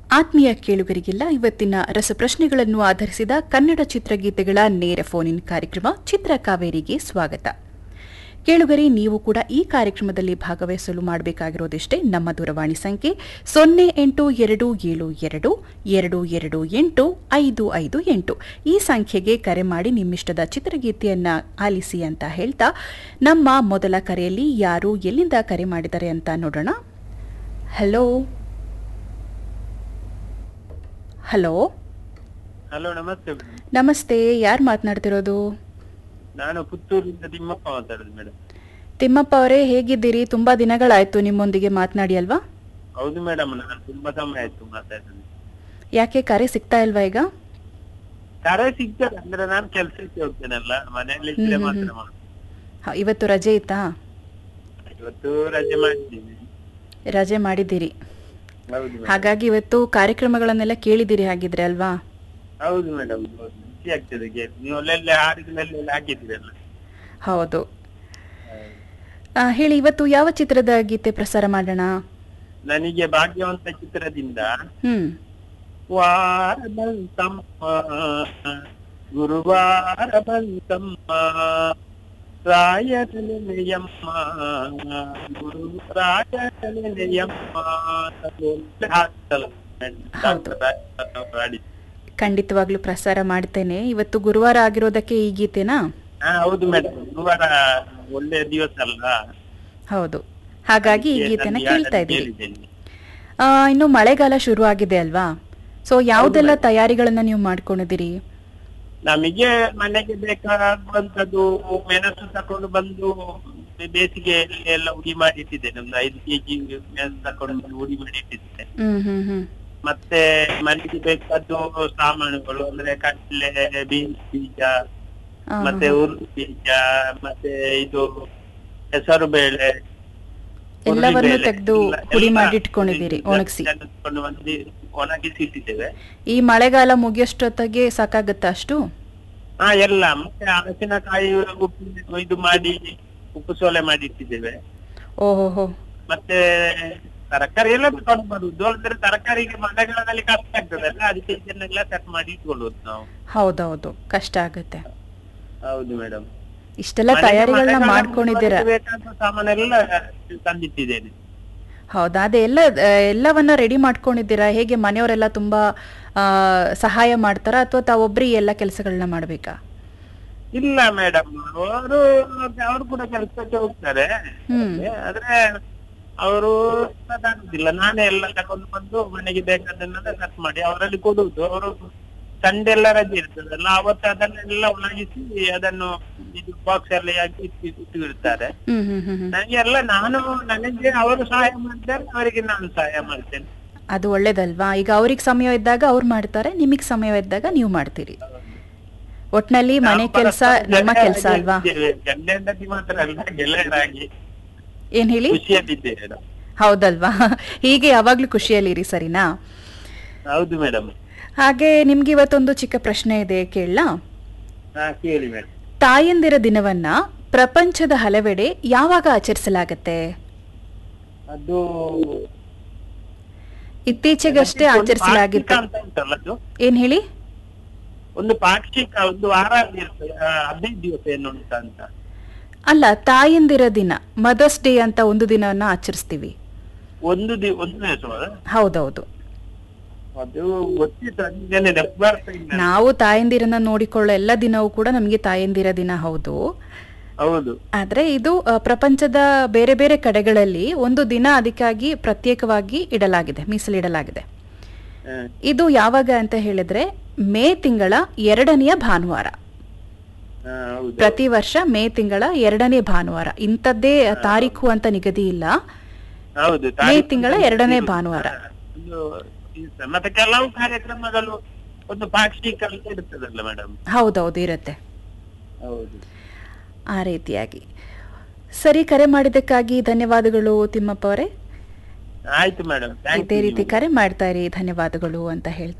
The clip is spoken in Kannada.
ಆತ್ಮೀಯ ಕೇಳುಗರಿಗೆಲ್ಲ ಇವತ್ತಿನ ರಸಪ್ರಶ್ನೆಗಳನ್ನು ಆಧರಿಸಿದ ಕನ್ನಡ ಚಿತ್ರಗೀತೆಗಳ ನೇರ ಫೋನ್ ಇನ್ ಕಾರ್ಯಕ್ರಮ ಚಿತ್ರ ಕಾವೇರಿಗೆ ಸ್ವಾಗತ ಕೇಳುಗರಿ ನೀವು ಕೂಡ ಈ ಕಾರ್ಯಕ್ರಮದಲ್ಲಿ ಭಾಗವಹಿಸಲು ಮಾಡಬೇಕಾಗಿರೋದಿಷ್ಟೇ ನಮ್ಮ ದೂರವಾಣಿ ಸಂಖ್ಯೆ ಸೊನ್ನೆ ಎಂಟು ಎರಡು ಏಳು ಎರಡು ಎರಡು ಎರಡು ಎಂಟು ಐದು ಐದು ಎಂಟು ಈ ಸಂಖ್ಯೆಗೆ ಕರೆ ಮಾಡಿ ನಿಮ್ಮಿಷ್ಟದ ಚಿತ್ರಗೀತೆಯನ್ನ ಆಲಿಸಿ ಅಂತ ಹೇಳ್ತಾ ನಮ್ಮ ಮೊದಲ ಕರೆಯಲ್ಲಿ ಯಾರು ಎಲ್ಲಿಂದ ಕರೆ ಮಾಡಿದ್ದಾರೆ ಅಂತ ನೋಡೋಣ ಹಲೋ ಹಲೋ ಹಲೋ ನಮಸ್ತೆ ಮೇಡಮ್ ನಮಸ್ತೆ ಯಾರು ಮಾತನಾಡ್ತಿರೋದು ನಾನು ಪುತ್ತೂರಿಂದ ತಿಮ್ಮಪ್ಪ ಮಾತಾಡುದು ಮೇಡಮ್ ತಿಮ್ಮಪ್ಪ ಅವರೇ ಹೇಗಿದ್ದೀರಿ ತುಂಬಾ ದಿನಗಳಾಯ್ತು ನಿಮ್ಮೊಂದಿಗೆ ಮಾತನಾಡಿ ಅಲ್ವಾ ಹೌದು ಮೇಡಮ್ ನಾನು ತುಂಬಾ ಸಮಯ ಆಯ್ತು ಮಾತಾಡುದು ಯಾಕೆ ಕರೆ ಸಿಗ್ತಾ ಇಲ್ವಾ ಈಗ ಕರೆ ಸಿಗ್ತದೆ ಅಂದ್ರೆ ನಾನು ಕೆಲ್ಸಕ್ಕೆ ಹೋಗ್ತೇನಲ್ಲ ಮನೆಯಲ್ಲಿ ಇದ್ರೆ ಮಾತ್ರ ಮಾಡುದು. ಹ, ಇವತ್ತು ರಜೆ ಇತ್ತಾ ಇವತ್ತು ರಜೆ ಮಾಡಿದ್ದೀನಿ ರಜೆ ಮಾಡಿದ್ದೀರಿ ಹೌದು ಮೇಡಮ್ ಹಾಗಾಗಿ ಇವತ್ತು ಕಾರ್ಯಕ್ರಮಗಳನ್ನೆಲ್ಲ ಕೇಳಿದ್ದೀರಿ ಹಾಗಿದ್ರೆ ಅಲ್ವಾ ಹೌದು ಮೇಡಮ್ ಖುಷಿ ಆಗ್ತದೆ ಗೆ- ನೀವು ಅಲ್ಲೆಲ್ಲ ಹಾಡಿದ್ಮೇಲೆ ಹಾಕಿದ್ದೀರಲ್ಲ ಹೌದು ಆ, ಹೇಳಿ ಇವತ್ತು ಯಾವ ಚಿತ್ರದ ಗೀತೆ ಪ್ರಸಾರ ಮಾಡೋಣ ನನಗೆ ಭಾಗ್ಯವಂತ ಚಿತ್ರದಿಂದ ಹ್ಮ್ ವಾರ ಬಂತಮ್ಮ ಗುರುವಾರ ಬಂತಮ್ಮ ರಾಯನೆಯಮ್ಮ ಗುರು ರಾಯನೆಯಮ್ಮ ಹೌದು. ಖಂಡಿತವಾಗ್ಲೂ ಪ್ರಸಾರ ಮಾಡ್ತೇನೆ ಇವತ್ತು ಗುರುವಾರ ಆಗಿರೋದಕ್ಕೆ ಈ ಗೀತೆನಾ ಹಾ ಹೌದು ಮೇಡಮ್ ಗುರುವಾರ ಒಳ್ಳೆಯ ದಿವಸ ಅಲ್ಲ ಹೌದು ಹಾಗಾಗಿ ಈ ಗೀತೆನ ನಾನು ಕೇಳ್ತಾ ಇದ್ದೀರಿ ಕೇಳಿದ್ದೇನೆ. ಆ, ಇನ್ನು ಮಳೆಗಾಲ ಶುರು ಆಗಿದೆ ಅಲ್ವಾ ಸೊ ಯಾವುದೆಲ್ಲ ತಯಾರಿಗಳನ್ನ ನೀವು ಮಾಡ್ಕೊಂಡಿದ್ದೀರಿ ನಮಗೆ ಮನೆಗೆ ಬೇಕಾಗುವಂತದ್ದು ಮೆಣಸು ತಕೊಂಡು ಬಂದು ಬೇಸಿಗೆ ಎಲ್ಲ ಉಡಿ ಮಾಡಿ ಇಟ್ಟಿದ್ದೇನೆ ಒಂದು ಐದು ಕೆಜಿ ಮೆಣಸು ತಕೊಂಡು ಬಂದು ಉಡಿ ಮಾಡಿ ಇಟ್ಟಿದ್ದೆ ಹ್ಮ್ ಹ್ಮ್ ಹ್ಮ್ ಮತ್ತೆ ಮನೆಗೆ ಬೇಕಾದ್ದು ಸಾಮಾನುಗಳು ಅಂದ್ರೆ ಕಡಲೆ ಬೀನ್ಸ್ ಬೀಜ ಆ, ಮತ್ತೆ ಉರುಳು ಬೀಜ ಮತ್ತೆ ಇದು ಹೆಸರು ಬೇಳೆ ಎಲ್ಲವನ್ನೂ ಹುರುಳಿ ಬೇಳೆ, ತೆಗ್ದು ಎಲ್ಲ- ಪುಡಿ ಎಲ್ಲ ಮಾಡಿ ಇಟ್ಕೊಂಡಿದ್ದೀರಿ, ಎಲ್ಲ ಒಣಗ್ಸಿ. ತೆಗೆದುಕೊಂಡು ಬಂದು ಒಣಗಿಸಿ ಇಟ್ಟಿದ್ದೇವೆ ಈ ಮಳೆಗಾಲ ಮುಗಿಯೋಷ್ಟೊತ್ತಿಗೆ ಸಾಕಾಗುತ್ತಾ ಅಷ್ಟು ಹಾ ಎಲ್ಲ ಮತ್ತೆ ಹಲಸಿನಕಾಯಿ ಉಪ್ಪು ಇದು ಮಾಡಿ ಉಪ್ಪು ಸೋಲೆ ಮಾಡಿ ಇಟ್ಟಿದ್ದೇವೆ ಓಹೋ ಮತ್ತೆ ತರಕಾರಿ ಎಲ್ಲ ತಗೊಂಡು ಬರುದು ಅಂದ್ರೆ ತರಕಾರಿಗೆ ಮಳೆಗಾಲದಲ್ಲಿ ಕಷ್ಟ ಆಗ್ತದಲ್ಲ ಅದಕ್ಕೆ ಇದನ್ನೆಲ್ಲ ಸೆಟ್ ಮಾಡಿ ಇಟ್ಕೊಳ್ಳುದು ನಾವು ಹೌದೌದು ಕಷ್ಟ ಆಗುತ್ತೆ ಹೌದು ಮೇಡಮ್ ಇಷ್ಟೆಲ್ಲ ತಯಾರಿಗಳನ್ನ ಮಾಡ್ಕೊಂಡಿದ್ದೀರಾ ಬೇಕಾದ ಸಾಮಾನೆಲ್ಲ ತಂದಿಟ್ಟಿದ್ದೇನೆ ಹೌದಾ ಅದೇ ಎಲ್ಲ ಆ, ಎಲ್ಲವನ್ನ ರೆಡಿ ಮಾಡ್ಕೊಂಡಿದ್ದೀರಾ ಹೇಗೆ ಮನೆಯವರೆಲ್ಲ ತುಂಬಾ ಆ, ಸಹಾಯ ಮಾಡ್ತಾರಾ ಅಥವಾ ತಾವೊಬ್ರಿ ಎಲ್ಲ ಕೆಲಸಗಳನ್ನ ಮಾಡ್ಬೇಕಾ ಇಲ್ಲ ಮೇಡಮ್ ಅವರು ಅವರು ಕೂಡ ಕೆಲಸಕ್ಕೆ ಹೋಗ್ತಾರೆ ಹ್ಮ್ ಆದ್ರೆ ಅವರು ತಗೊಳುದಿಲ್ಲ ನಾನೇ ಎಲ್ಲ ತಗೊಂಡು ಬಂದು ಮನೆಗೆ ಬೇಕಾದನ್ನೆಲ್ಲ ಕಟ್ ಮಾಡಿ ಅವರಲ್ಲಿ ಕೊಡುವುದು ಅವರು ಸಂಡೆ ಎಲ್ಲ ರಜೆ ಇರ್ತದಲ್ಲ ಅವತ್ತು ಅದನ್ನೆಲ್ಲ ಒಣಗಿಸಿ ಅದನ್ನು ಇದು ಬಾಕ್ಸ್ ಎಲ್ಲ ಹಾಕಿ ಇಟ್ಟು ಇಟ್ಟು ಇಡ್ತಾರೆ ಹ್ಮ್ ಹ್ಮ್ ಹ್ಮ್ ಹ್ಮ್ ನನಗೆ ಎಲ್ಲ ನಾನು ನನಗೆ ಅವರು ಸಹಾಯ ಮಾಡ್ತಾರೆ ಅವರಿಗೆ ನಾನು ಸಹಾಯ ಮಾಡ್ತೇನೆ ಅದು ಒಳ್ಳೇದಲ್ವಾ ಈಗ ಅವ್ರಿಗೆ ಸಮಯ ಇದ್ದಾಗ ಅವ್ರು ಮಾಡ್ತಾರೆ ನಿಮಗೆ ಸಮಯ ಇದ್ದಾಗ ನೀವು ಮಾಡ್ತೀರಿ ಒಟ್ನಲ್ಲಿ ಮನೆ ನಾವು ಕೆಲಸ ಪರಸ್ಪರ ನಿಮ್ಮ ಗೆಳೆಯರಾಗಿ ಕೆಲಸ ಅಲ್ವಾ ಇದ್ದೇವೆ. ಗಂಡ ಹೆಂಡತಿ ಮಾತ್ರ ಅಲ್ಲ ಗೆಳೆಯರಾಗಿ ಏನ್ ಹೇಳಿ ಖುಷಿಯಲ್ಲಿದ್ದೇವೆ ನಾವು. ಹೌದಲ್ವಾ ಹೀಗೆ ಯಾವಾಗ್ಲೂ ಖುಷಿಯಲ್ಲಿರಿ ಸರಿನಾ ಹೌದು ಮೇಡಮ್ ಹಾಗೆ ನಿಮ್ಗೆ ಇವತ್ತೊಂದು ಚಿಕ್ಕ ಪ್ರಶ್ನೆ ಇದೆ ಕೇಳಲಾ ಹಾ ಕೇಳಿ ಮೇಡಮ್ ತಾಯಂದಿರ ದಿನವನ್ನ ಪ್ರಪಂಚದ ಹಲವೆಡೆ ಯಾವಾಗ ಆಚರಿಸಲಾಗತ್ತೆ ಅದು ಇತ್ತೀಚೆಗಷ್ಟೇ ಒಂದು ಆಚರಿಸಲಾಗಿತ್ತು ಪಾಕ್ಷಿಕ ಅಂತ ಉಂಟಲ್ಲ ಅದು ಏನ್ ಹೇಳಿ ಒಂದು ಪಾಕ್ಷಿಕ ಒಂದು ವಾರ ಇರ್ತದೆ ಆ, ಹದಿನೈದು ದಿವಸ ಏನು ಉಂಟ ಅಂತ ಅಲ್ಲ ತಾಯಂದಿರ ದಿನ ಮದರ್ಸ್ ಡೇ ಅಂತ ಒಂದು ದಿನವನ್ನ ಆಚರಿಸ್ತೀವಿ ಒಂದು ದಿ ಒಂದು ದಿವಸ ಹೌದೌದು ಅದು ಗೊತ್ತಿತ್ತು ಅದನ್ನೇ ನೆನಪು ಬರ್ತಾ ಇಲ್ಲ ನಾವು ತಾಯಂದಿರನ್ನ ನೋಡಿಕೊಳ್ಳೋ ಎಲ್ಲ ದಿನವೂ ಕೂಡ ನಮಗೆ ತಾಯಂದಿರ ದಿನ ಹೌದು ಹೌದು ಆದ್ರೆ ಇದು ಆ, ಪ್ರಪಂಚದ ಬೇರೆ ಬೇರೆ ಕಡೆಗಳಲ್ಲಿ ಒಂದು ದಿನ ಅದಕ್ಕಾಗಿ ಪ್ರತ್ಯೇಕವಾಗಿ ಇಡಲಾಗಿದೆ ಮೀಸಲಿಡಲಾಗಿದೆ ಹ. ಇದು ಯಾವಾಗ ಅಂತ ಹೇಳಿದ್ರೆ ಮೇ ತಿಂಗಳ ಎರಡನೆಯ ಭಾನುವಾರ ಹ, ಹೌದು ಪ್ರತಿ ವರ್ಷ ಮೇ ತಿಂಗಳ ಎರಡನೇ ಭಾನುವಾರ ಇಂಥದ್ದೇ ತಾರೀಖು ಅಂತ ನಿಗದಿ ಇಲ್ಲ ಹೌದು ಮೇ ತಾರೀಖು ತಿಂಗಳ ಎರಡನೇ ಭಾನುವಾರ ಒಂದು ಇದು ಮತ್ತೆ ಕೆಲವು ಕಾರ್ಯಕ್ರಮಗಳು ಒಂದು ಪಾಕ್ಷಿಕ ಅಂತ ಇರ್ತದಲ್ಲ ಮೇಡಮ್ ಹೌದೌದು ಇರುತ್ತೆ ಹೌದು ಆ ರೀತಿಯಾಗಿ ಸರಿ ಕರೆ ಮಾಡಿದ್ದಕ್ಕಾಗಿ ಧನ್ಯವಾದಗಳು ತಿಮ್ಮಪ್ಪ ಅವರೇ ಆಯ್ತು ಮೇಡಮ್ ಇದೇ ರೀತಿ ಕರೆ ಮಾಡ್ತಾ ಇರಿ ಧನ್ಯವಾದಗಳು ಅಂತ ಹೇಳ್ತಾ